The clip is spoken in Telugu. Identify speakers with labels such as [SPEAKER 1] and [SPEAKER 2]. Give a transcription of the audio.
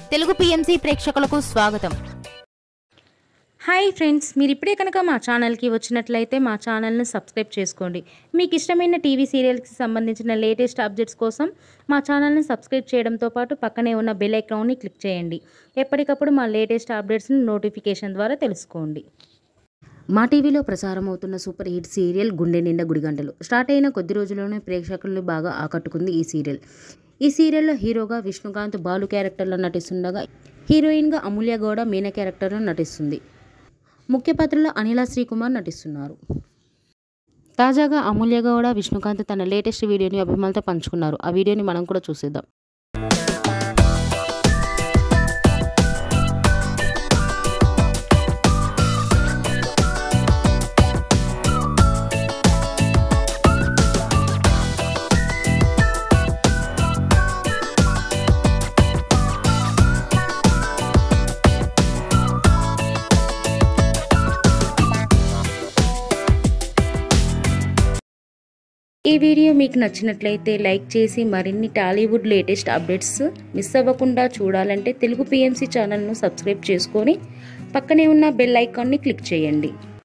[SPEAKER 1] తెలుగు పిఎంసి ప్రేక్షకులకు స్వాగతం
[SPEAKER 2] హాయ్ ఫ్రెండ్స్ మీరు ఇప్పుడే కనుక మా ఛానల్కి వచ్చినట్లయితే మా ఛానల్ని సబ్స్క్రైబ్ చేసుకోండి మీకు ఇష్టమైన టీవీ సీరియల్కి సంబంధించిన లేటెస్ట్ అప్డేట్స్ కోసం మా ఛానల్ని సబ్స్క్రైబ్ చేయడంతో పాటు పక్కనే ఉన్న బెల్ ఐకాన్ని క్లిక్ చేయండి ఎప్పటికప్పుడు మా లేటెస్ట్ అప్డేట్స్ని నోటిఫికేషన్ ద్వారా తెలుసుకోండి మా టీవీలో ప్రసారం అవుతున్న సూపర్ హిట్ సీరియల్ గుండె నిండా గుడిగంటలు స్టార్ట్ అయిన కొద్ది రోజుల్లోనే ప్రేక్షకులను బాగా ఆకట్టుకుంది ఈ సీరియల్ ఈ సీరియల్లో హీరోగా విష్ణుకాంత్ బాలు క్యారెక్టర్లో నటిస్తుండగా హీరోయిన్గా అమూల్య గౌడ మీనా క్యారెక్టర్లో నటిస్తుంది ముఖ్య పాత్రలో అనిల శ్రీకుమార్ నటిస్తున్నారు తాజాగా అమూల్య గౌడ విష్ణుకాంత్ తన లేటెస్ట్ వీడియోని అభిమానులతో పంచుకున్నారు ఆ వీడియోని మనం కూడా చూసేద్దాం ఈ వీడియో మీకు నచ్చినట్లయితే లైక్ చేసి మరిన్ని టాలీవుడ్ లేటెస్ట్ అప్డేట్స్ మిస్ అవ్వకుండా చూడాలంటే తెలుగు పిఎంసి ఛానల్ను సబ్స్క్రైబ్ చేసుకొని పక్కనే ఉన్న బెల్ ఐకాన్ని క్లిక్ చేయండి